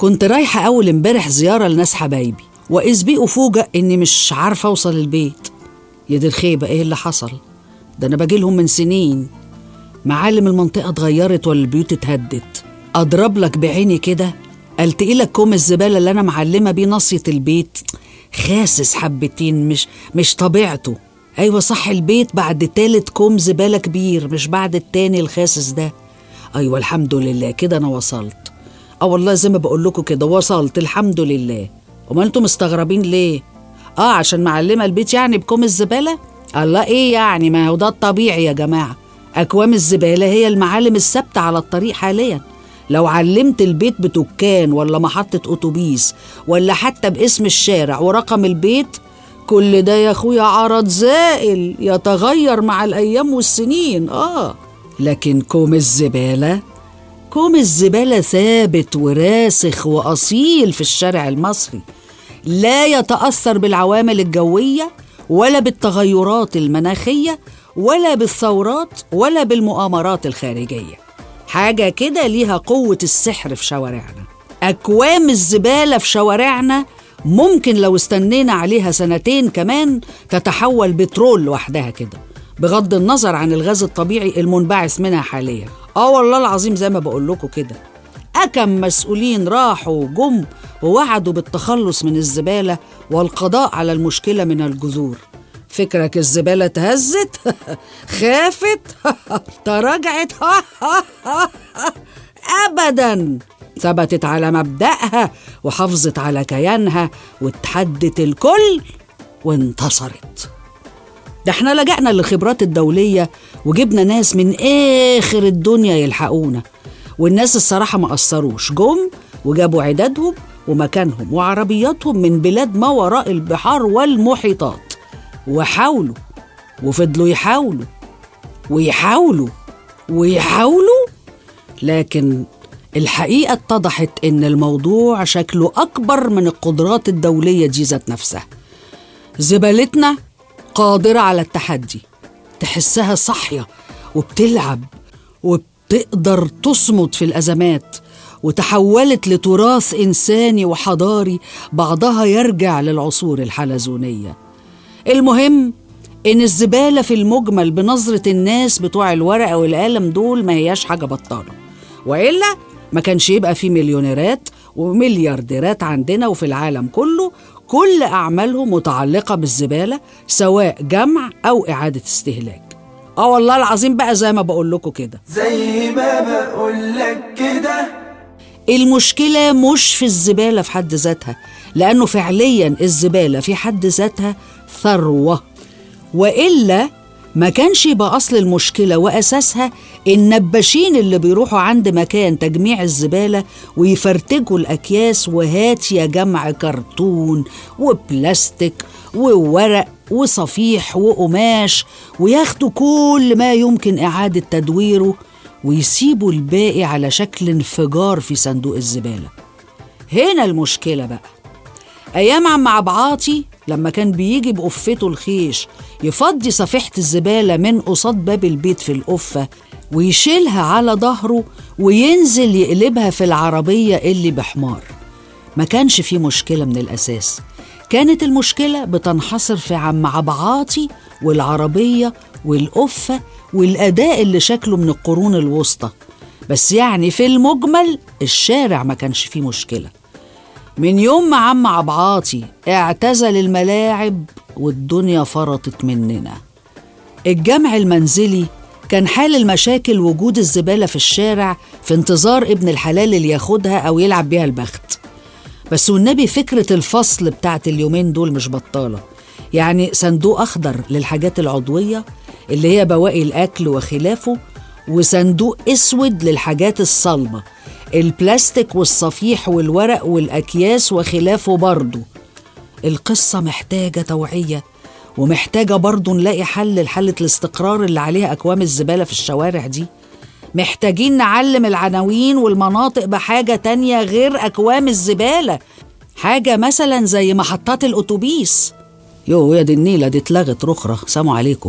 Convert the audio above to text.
كنت رايحة أول امبارح زيارة لناس حبايبي وإذ بي أفوجئ إني مش عارفة أوصل البيت يا دي الخيبة إيه اللي حصل ده أنا باجيلهم من سنين معالم المنطقة اتغيرت ولا البيوت اتهدت أضرب لك بعيني كده ألتقي لك كوم الزبالة اللي أنا معلمة بيه ناصية البيت خاسس حبتين مش مش طبيعته أيوة صح البيت بعد تالت كوم زبالة كبير مش بعد التاني الخاسس ده أيوة الحمد لله كده أنا وصلت اه والله زي ما بقول لكم كده وصلت الحمد لله امال انتوا مستغربين ليه اه عشان معلمه البيت يعني بكوم الزباله الله ايه يعني ما هو ده الطبيعي يا جماعه اكوام الزباله هي المعالم الثابته على الطريق حاليا لو علمت البيت بتكان ولا محطة أتوبيس ولا حتى باسم الشارع ورقم البيت كل ده يا أخويا عرض زائل يتغير مع الأيام والسنين آه لكن كوم الزبالة كوم الزبالة ثابت وراسخ وأصيل في الشارع المصري لا يتأثر بالعوامل الجوية ولا بالتغيرات المناخية ولا بالثورات ولا بالمؤامرات الخارجية حاجة كده ليها قوة السحر في شوارعنا أكوام الزبالة في شوارعنا ممكن لو استنينا عليها سنتين كمان تتحول بترول لوحدها كده بغض النظر عن الغاز الطبيعي المنبعث منها حاليا اه والله العظيم زي ما بقول لكم كده أكم مسؤولين راحوا وجم ووعدوا بالتخلص من الزبالة والقضاء على المشكلة من الجذور فكرك الزبالة اتهزت خافت تراجعت أبدا ثبتت على مبدأها وحافظت على كيانها واتحدت الكل وانتصرت ده احنا لجأنا للخبرات الدولية وجبنا ناس من آخر الدنيا يلحقونا والناس الصراحة ما قصروش جم وجابوا عدادهم ومكانهم وعربياتهم من بلاد ما وراء البحار والمحيطات وحاولوا وفضلوا يحاولوا ويحاولوا ويحاولوا لكن الحقيقة اتضحت إن الموضوع شكله أكبر من القدرات الدولية دي ذات نفسها زبالتنا قادرة على التحدي تحسها صاحية وبتلعب وبتقدر تصمد في الأزمات وتحولت لتراث إنساني وحضاري بعضها يرجع للعصور الحلزونية المهم إن الزبالة في المجمل بنظرة الناس بتوع الورقة والقلم دول ما هياش حاجة بطالة وإلا ما كانش يبقى في مليونيرات ومليارديرات عندنا وفي العالم كله كل أعمالهم متعلقة بالزبالة سواء جمع أو إعادة استهلاك اه والله العظيم بقى زي ما بقول لكم كده زي ما بقول لك كده المشكلة مش في الزبالة في حد ذاتها لأنه فعليا الزبالة في حد ذاتها ثروة وإلا ما كانش يبقى أصل المشكلة وأساسها النباشين اللي بيروحوا عند مكان تجميع الزبالة ويفرتجوا الأكياس وهات يا جمع كرتون وبلاستيك وورق وصفيح وقماش وياخدوا كل ما يمكن إعادة تدويره ويسيبوا الباقي على شكل انفجار في صندوق الزبالة هنا المشكلة بقى أيام عم عبعاطي لما كان بيجي بقفته الخيش يفضي صفيحة الزبالة من قصاد باب البيت في القفة ويشيلها على ظهره وينزل يقلبها في العربية اللي بحمار ما كانش فيه مشكلة من الأساس كانت المشكلة بتنحصر في عم عبعاطي والعربية والقفة والأداء اللي شكله من القرون الوسطى بس يعني في المجمل الشارع ما كانش فيه مشكله من يوم ما عم عبعاطي اعتزل الملاعب والدنيا فرطت مننا الجمع المنزلي كان حال المشاكل وجود الزبالة في الشارع في انتظار ابن الحلال اللي ياخدها أو يلعب بيها البخت بس والنبي فكرة الفصل بتاعت اليومين دول مش بطالة يعني صندوق أخضر للحاجات العضوية اللي هي بواقي الأكل وخلافه وصندوق أسود للحاجات الصلبة البلاستيك والصفيح والورق والأكياس وخلافه برضه القصة محتاجة توعية ومحتاجة برضه نلاقي حل لحالة الاستقرار اللي عليها أكوام الزبالة في الشوارع دي محتاجين نعلم العناوين والمناطق بحاجة تانية غير أكوام الزبالة حاجة مثلا زي محطات الأتوبيس يو يا دي النيلة دي اتلغت رخرة سلام عليكم